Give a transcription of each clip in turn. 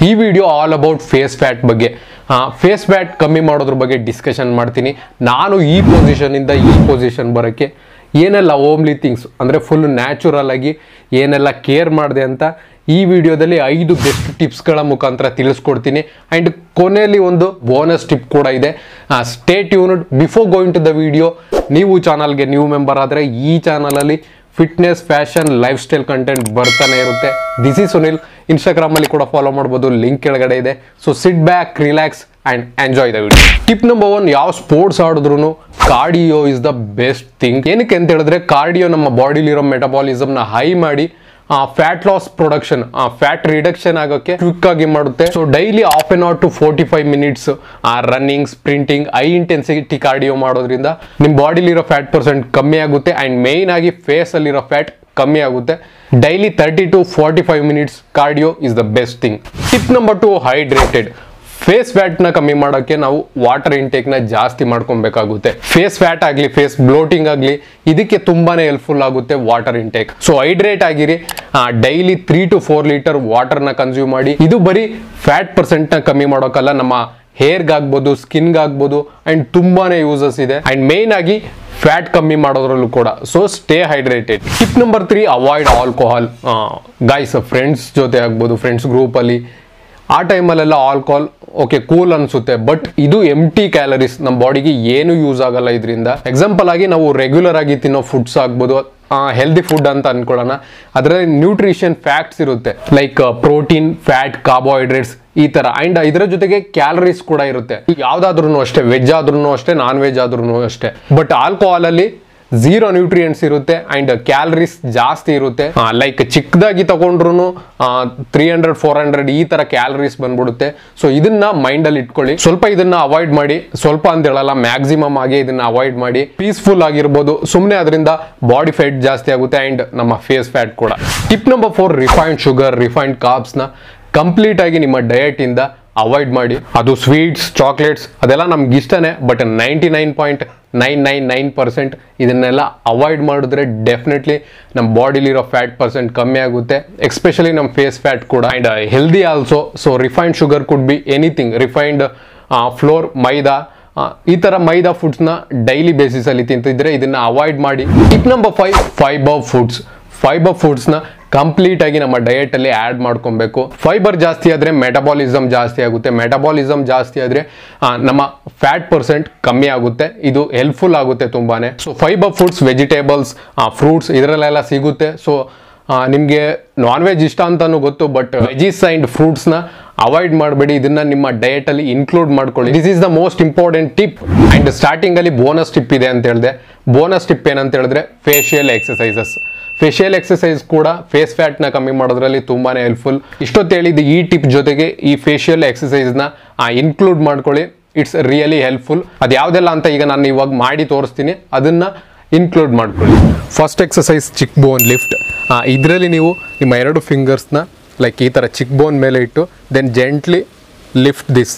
ಈ video all about face fat ಬಗ್ಗೆ face fat ಕಮ್ಮಿ ಮಾಡೋದ್ರ ಬಗ್ಗೆ ಡಿಸ್ಕಷನ್ ಮಾಡ್ತೀನಿ ನಾನು ಈ ಪೊಸಿಷನಿಂದ ಈ ಪೊಸಿಷನ್ ಬರೋಕ್ಕೆ ಏನೆಲ್ಲ ಓಮ್ಲಿ ಥಿಂಗ್ಸ್ ಅಂದರೆ ಫುಲ್ ನ್ಯಾಚುರಲ್ ಆಗಿ ಏನೆಲ್ಲ ಕೇರ್ ಮಾಡಿದೆ ಅಂತ ಈ ವಿಡಿಯೋದಲ್ಲಿ ಐದು ಬೆಸ್ಟ್ ಟಿಪ್ಸ್ಗಳ ಮುಖಾಂತರ ತಿಳಿಸ್ಕೊಡ್ತೀನಿ ಆ್ಯಂಡ್ ಕೊನೆಯಲ್ಲಿ ಒಂದು ಬೋನಸ್ ಟಿಪ್ ಕೂಡ ಇದೆ stay tuned before going to the video ನೀವು ಚಾನಲ್ಗೆ ನ್ಯೂ ಮೆಂಬರ್ ಆದರೆ ಈ ಚಾನಲಲ್ಲಿ fitness fashion lifestyle content ಬರ್ತಾನೆ ಇರುತ್ತೆ ದಿಸ್ ಈ ಸುನಿಲ್ ಇನ್ಸ್ಟಾಗ್ರಾಮಲ್ಲಿ ಕೂಡ ಫಾಲೋ ಮಾಡ್ಬೋದು ಲಿಂಕ್ ಕೆಳಗಡೆ ಇದೆ so sit back relax and enjoy the video tip number one ಯಾವ ಸ್ಪೋರ್ಟ್ಸ್ ಆಡಿದ್ರು cardio is the best thing ಏನಕ್ಕೆ ಅಂತ ಹೇಳಿದ್ರೆ ಕಾರ್ಡಿಯೋ ನಮ್ಮ ಬಾಡಿಲಿರೋ ಮೆಟಬಾಲಿಸಮ್ನ ಹೈ ಮಾಡಿ fat loss production fat reduction ಆಗೋಕ್ಕೆ ಕ್ವಿಕ್ ಆಗಿ ಮಾಡುತ್ತೆ so daily half an hour to forty five minutes running sprinting high intensity cardio ಮಾಡೋದ್ರಿಂದ ನಿಮ್ಮ ಬಾಡಿಲಿರೋ ಫ್ಯಾಟ್ ಪರ್ಸೆಂಟ್ ಕಮ್ಮಿ ಆಗುತ್ತೆ ಆ್ಯಂಡ್ ಮೇಯ್ನ್ ಆಗಿ ಫೇಸ್ ಅಲ್ಲಿರೋ ಫ್ಯಾಟ್ ಕಮ್ಮಿ ಆಗುತ್ತೆ daily thirty to forty five minutes cardio is the best thing tip number two hydrated face ಫ್ಯಾಟ್ನ ಕಮ್ಮಿ ಮಾಡೋಕ್ಕೆ ನಾವು ವಾಟರ್ ಇಂಟೇಕ್ನ ಜಾಸ್ತಿ ಮಾಡ್ಕೊಬೇಕಾಗುತ್ತೆ ಫೇಸ್ ಫ್ಯಾಟ್ ಆಗಲಿ ಫೇಸ್ ಬ್ಲೋಟಿಂಗ್ ಆಗಲಿ ಇದಕ್ಕೆ ತುಂಬಾನೇ ಹೆಲ್ಪ್ಫುಲ್ ಆಗುತ್ತೆ ವಾಟರ್ ಇಂಟೇಕ್ ಸೊ ಹೈಡ್ರೇಟ್ ಆಗಿರಿ daily three to four litre ವಾಟರ್ನ ಕನ್ಸ್ಯೂಮ್ ಮಾಡಿ ಇದು ಬರೀ ಫ್ಯಾಟ್ ಪರ್ಸೆಂಟ್ನ ಕಮ್ಮಿ ಮಾಡೋಕ್ಕಲ್ಲ ನಮ್ಮ ಹೇರ್ಗಾಗ್ಬೋದು ಸ್ಕಿನ್ಗಾಗ್ಬೋದು ಆ್ಯಂಡ್ ತುಂಬಾನೇ ಯೂಸಸ್ ಇದೆ ಆ್ಯಂಡ್ ಮೇಯ್ನ್ ಆಗಿ ಫ್ಯಾಟ್ ಕಮ್ಮಿ ಮಾಡೋದ್ರಲ್ಲೂ ಕೂಡ so stay hydrated tip number three avoid alcohol guys friends ಜೊತೆ ಆಗ್ಬೋದು ಫ್ರೆಂಡ್ಸ್ ಗ್ರೂಪಲ್ಲಿ ಆ ಟೈಮಲ್ಲೆಲ್ಲ ಆಲ್ಕೋಹಾಲ್ ಓಕೆ ಕೂಲ್ ಅನ್ಸುತ್ತೆ ಬಟ್ ಇದು ಎಮ್ ಟಿ ಕ್ಯಾಲರೀಸ್ ನಮ್ಮ ಬಾಡಿಗೆ ಏನು ಯೂಸ್ ಆಗಲ್ಲ ಇದರಿಂದ ಎಕ್ಸಾಂಪಲ್ ಆಗಿ ನಾವು ರೆಗ್ಯುಲರ್ ಆಗಿ ತಿನ್ನೋ ಫುಡ್ಸ್ ಆಗ್ಬೋದು ಹೆಲ್ದಿ ಫುಡ್ ಅಂತ ಅನ್ಕೊಳ್ಳೋಣ ಅದರಲ್ಲಿ ನ್ಯೂಟ್ರಿಷನ್ ಫ್ಯಾಕ್ಟ್ಸ್ ಇರುತ್ತೆ ಲೈಕ್ ಪ್ರೋಟೀನ್ ಫ್ಯಾಟ್ ಕಾರ್ಬೋಹೈಡ್ರೇಟ್ಸ್ ಈ ತರ ಅಂಡ್ ಇದರ ಜೊತೆಗೆ ಕ್ಯಾಲರೀಸ್ ಕೂಡ ಇರುತ್ತೆ ಯಾವ್ದಾದ್ರೂ ಅಷ್ಟೇ ವೆಜ್ ಆದ್ರೂ ಅಷ್ಟೇ ನಾನ್ ವೆಜ್ ಆದ್ರೂ ಅಷ್ಟೇ ಬಟ್ ಆಲ್ಕೋಹಾಲ್ ಅಲ್ಲಿ ಝೀರೋ ನ್ಯೂಟ್ರಿಯೆಂಟ್ಸ್ ಇರುತ್ತೆ ಅಂಡ್ ಕ್ಯಾಲರೀಸ್ ಜಾಸ್ತಿ ಇರುತ್ತೆ ಲೈಕ್ ಚಿಕ್ಕದಾಗಿ ತಗೊಂಡ್ರು ತ್ರೀ ಹಂಡ್ರೆಡ್ ಫೋರ್ ಹಂಡ್ರೆಡ್ ಈ ತರ ಕ್ಯಾಲರೀಸ್ ಬಂದ್ಬಿಡುತ್ತೆ ಸೊ ಇದನ್ನ ಮೈಂಡ್ ಅಲ್ಲಿ ಇಟ್ಕೊಳ್ಳಿ ಸ್ವಲ್ಪ ಇದನ್ನ ಅವಾಯ್ಡ್ ಮಾಡಿ ಸ್ವಲ್ಪ ಅಂತ ಹೇಳಲ್ಲ ಮ್ಯಾಕ್ಸಿಮಮ್ ಆಗಿ ಇದನ್ನ ಅವಾಯ್ಡ್ ಮಾಡಿ ಪೀಸ್ಫುಲ್ ಆಗಿರ್ಬೋದು ಸುಮ್ಮನೆ ಅದರಿಂದ ಬಾಡಿ ಫ್ಯಾಟ್ ಜಾಸ್ತಿ ಆಗುತ್ತೆ ಅಂಡ್ ನಮ್ಮ ಫೇಸ್ ಫ್ಯಾಟ್ ಕೂಡ tip number four refined sugar refined ಕಾರ್ಬ್ಸ್ನ ಕಂಪ್ಲೀಟ್ ಆಗಿ ನಿಮ್ಮ ಡಯಟ್ ಇಂದ ಅವಾಯ್ಡ್ ಮಾಡಿ ಅದು ಸ್ವೀಟ್ಸ್ ಚಾಕ್ಲೇಟ್ಸ್ ಅದೆಲ್ಲ ನಮ್ಗೆ ಇಷ್ಟನೇ but ninety nine point nine nine nine percent ಇದನ್ನೆಲ್ಲ ಅವಾಯ್ಡ್ ಮಾಡಿದ್ರೆ ಡೆಫಿನೆಟ್ಲಿ ನಮ್ಮ ಬಾಡಿಲಿರೋ ಫ್ಯಾಟ್ ಪರ್ಸೆಂಟ್ ಕಮ್ಮಿ ಆಗುತ್ತೆ ಎಸ್ಪೆಷಲಿ ನಮ್ಮ ಫೇಸ್ ಫ್ಯಾಟ್ ಕೂಡ and healthy also so refined sugar could be anything refined flour maida ಈ ಥರ ಮೈದಾ ಫುಡ್ಸ್ನ ಡೈಲಿ ಬೇಸಿಸಲ್ಲಿ ತಿಂತಿದ್ರೆ ಇದನ್ನ ಅವಾಯ್ಡ್ ಮಾಡಿ tip number five fibre foods fibre ಫುಡ್ಸ್ನ ಕಂಪ್ಲೀಟ್ ಆಗಿ ನಮ್ಮ ಡಯಟ್ ಅಲ್ಲಿ ಆಡ್ ಮಾಡ್ಕೊಬೇಕು ಫೈಬರ್ ಜಾಸ್ತಿ ಆದ್ರೆ ಮೆಟಬಾಲಿಸಮ್ ಜಾಸ್ತಿ ಆಗುತ್ತೆ ಮೆಟಬಾಲಿಸಮ್ ಜಾಸ್ತಿ ಆದ್ರೆ ಆ, ನಮ್ಮ ಫ್ಯಾಟ್ ಪರ್ಸೆಂಟ್ ಕಮ್ಮಿ ಆಗುತ್ತೆ ಇದು ಹೆಲ್ಪ್ಫುಲ್ ಆಗುತ್ತೆ ತುಂಬಾನೇ so fibre foods vegetables fruits ಇದರಲ್ಲೆಲ್ಲ ಸಿಗುತ್ತೆ ಸೊ ನಿಮಗೆ ನಾನ್ ವೆಜ್ ಇಷ್ಟ ಅಂತಾನು ಗೊತ್ತು ಬಟ್ ವೆಜಿಸ್ ಅಂಡ್ ಫ್ರೂಟ್ಸ್ನ ಅವಾಯ್ಡ್ ಮಾಡಬೇಡಿ ಇದನ್ನ ನಿಮ್ಮ ಡಯಟ್ ಅಲ್ಲಿ ಇನ್ಕ್ಲೂಡ್ ಮಾಡ್ಕೊಳ್ಳಿ this is the most important tip and starting ಅಲ್ಲಿ ಬೋನಸ್ ಟಿಪ್ ಇದೆ ಅಂತ ಹೇಳಿದೆ ಬೋನಸ್ ಟಿಪ್ ಏನಂತ ಹೇಳಿದ್ರೆ ಫೇಶಿಯಲ್ ಎಕ್ಸಸೈಸಸ್ ಫೇಶಿಯಲ್ ಎಕ್ಸಸೈಸ್ ಕೂಡ ಫೇಸ್ ಫ್ಯಾಟ್ನ ಕಮ್ಮಿ ಮಾಡೋದ್ರಲ್ಲಿ ತುಂಬಾನೇ ಹೆಲ್ಪ್ಫುಲ್ ಇಷ್ಟೊತ್ತು ಹೇಳಿದ್ದು ಈ ಟಿಪ್ ಜೊತೆಗೆ ಈ ಫೇಶಿಯಲ್ ಎಕ್ಸಸೈಸ್ನ ಇನ್ಕ್ಲೂಡ್ ಮಾಡ್ಕೊಳ್ಳಿ ಇಟ್ಸ್ ರಿಯಲಿ ಹೆಲ್ಪ್ಫುಲ್ ಅದು ಯಾವುದೆಲ್ಲ ಅಂತ ಈಗ ನಾನು ಇವಾಗ ಮಾಡಿ ತೋರಿಸ್ತೀನಿ ಅದನ್ನ ಇನ್ಕ್ಲೂಡ್ ಮಾಡ್ಕೊಳ್ಳಿ first exercise cheekbone lift ಇದರಲ್ಲಿ ನೀವು ನಿಮ್ಮ ಎರಡು ಫಿಂಗರ್ಸ್ನ ಲೈಕ್ ಈ ಥರ ಚಿಕ್ ಬೋನ್ ಮೇಲೆ ಇಟ್ಟು ದೆನ್ ಜೆಂಟ್ಲಿ ಲಿಫ್ಟ್ ದಿಸ್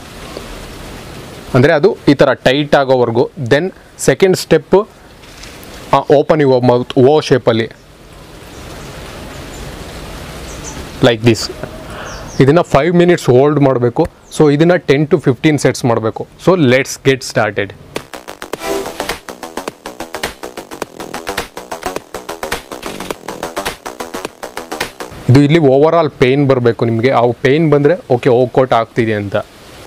ಅಂದರೆ ಅದು ಈ ಥರ ಟೈಟ್ ಆಗೋವರೆಗೂ then second step open your mouth O ಶೇಪಲ್ಲಿ ಲೈಕ್ ದಿಸ್ ಇದನ್ನು ಫೈವ್ ಮಿನಿಟ್ಸ್ ಹೋಲ್ಡ್ ಮಾಡಬೇಕು ಸೊ ಇದನ್ನು ಟೆನ್ ಟು ಫಿಫ್ಟೀನ್ ಸೆಟ್ಸ್ ಮಾಡಬೇಕು ಸೊ ಲೆಟ್ಸ್ ಗೆಟ್ ಸ್ಟಾರ್ಟೆಡ್ ಇದು ಇಲ್ಲಿ ಓವರ್ ಆಲ್ ಪೇಯ್ನ್ ಬರಬೇಕು ನಿಮಗೆ ಆ ಪೇಯ್ನ್ ಬಂದರೆ ಓಕೆ ಓಕೋಟ್ ಆಗ್ತಿದೆ ಅಂತ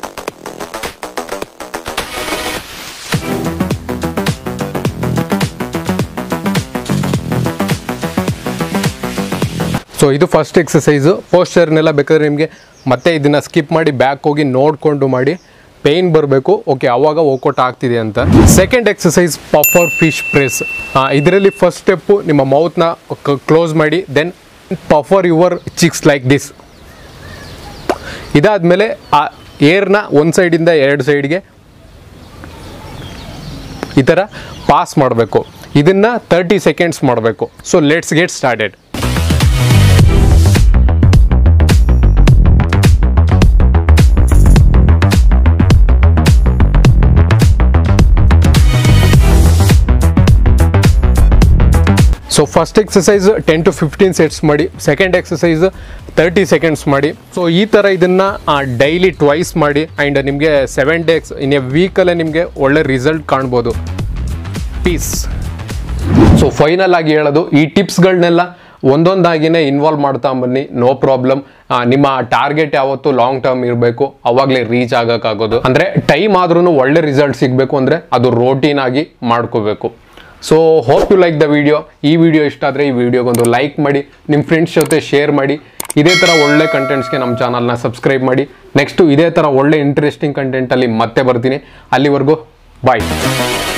ಸೊ ಇದು ಫಸ್ಟ್ ಎಕ್ಸಸೈಸು ಪೋಸ್ಚರ್ನೆಲ್ಲ ಬೇಕಾದ್ರೆ ನಿಮಗೆ ಮತ್ತೆ ಇದನ್ನ ಸ್ಕಿಪ್ ಮಾಡಿ ಬ್ಯಾಕ್ ಹೋಗಿ ನೋಡಿಕೊಂಡು ಮಾಡಿ ಪೇಯ್ನ್ ಬರಬೇಕು ಓಕೆ ಅವಾಗ ವರ್ಕೌಟ್ ಆಗ್ತಿದೆ ಅಂತ second exercise puffer fish press ಇದರಲ್ಲಿ ಫಸ್ಟ್ ಸ್ಟೆಪ್ಪು ನಿಮ್ಮ ಮೌತ್ನ ಕ್ಲೋಸ್ ಮಾಡಿ then puffer your cheeks like this ಇದಾದಮೇಲೆ ಆ ಏರ್ನ ಒಂದು ಸೈಡಿಂದ ಎರಡು ಸೈಡ್ಗೆ ಈ ಥರ ಪಾಸ್ ಮಾಡಬೇಕು ಇದನ್ನು ತರ್ಟಿ ಸೆಕೆಂಡ್ಸ್ ಮಾಡಬೇಕು so let's get started so first exercise ten to fifteen sets ಮಾಡಿ ಸೆಕೆಂಡ್ ಎಕ್ಸಸೈಸ್ ತರ್ಟಿ ಸೆಕೆಂಡ್ಸ್ ಮಾಡಿ ಸೊ ಈ ಥರ ಇದನ್ನು ಡೈಲಿ ಟ್ವೈಸ್ ಮಾಡಿ ಆ್ಯಂಡ್ ನಿಮಗೆ ಸೆವೆನ್ ಡೇಸ್ ಇನ್ ಎ ವೀಕಲ್ಲೇ ನಿಮಗೆ ಒಳ್ಳೆ ರಿಸಲ್ಟ್ ಕಾಣ್ಬೋದು ಪೀಸ್ ಸೊ ಫೈನಲ್ ಆಗಿ ಹೇಳೋದು ಈ ಟಿಪ್ಸ್ಗಳನ್ನೆಲ್ಲ ಒಂದೊಂದಾಗಿನೇ ಇನ್ವಾಲ್ವ್ ಮಾಡ್ತಾ ಬನ್ನಿ ನೋ ಪ್ರಾಬ್ಲಮ್ ನಿಮ್ಮ ಟಾರ್ಗೆಟ್ ಯಾವತ್ತು ಲಾಂಗ್ ಟರ್ಮ್ ಇರಬೇಕು ಅವಾಗಲೇ ರೀಚ್ ಆಗೋಕ್ಕಾಗೋದು ಅಂದರೆ ಟೈಮ್ ಆದ್ರೂ ಒಳ್ಳೆ ರಿಸಲ್ಟ್ ಸಿಗಬೇಕು ಅಂದರೆ ಅದು ರೋಟೀನ್ ಆಗಿ ಮಾಡ್ಕೋಬೇಕು so hope you like the video ಈ ವಿಡಿಯೋ ಇಷ್ಟ ಆದರೆ ಈ ವಿಡಿಯೋಗೊಂದು ಲೈಕ್ ಮಾಡಿ ನಿಮ್ಮ ಫ್ರೆಂಡ್ಸ್ ಜೊತೆ ಶೇರ್ ಮಾಡಿ ಇದೇ ಥರ ಒಳ್ಳೆ ಕಂಟೆಂಟ್ಸ್ಗೆ ನಮ್ಮ ಚಾನಲ್ನ ಸಬ್ಸ್ಕ್ರೈಬ್ ಮಾಡಿ ನೆಕ್ಸ್ಟು ಇದೇ ಥರ ಒಳ್ಳೆ ಇಂಟ್ರೆಸ್ಟಿಂಗ್ ಕಂಟೆಂಟಲ್ಲಿ ಮತ್ತೆ ಬರ್ತೀನಿ ಅಲ್ಲಿವರೆಗೂ ಬಾಯ್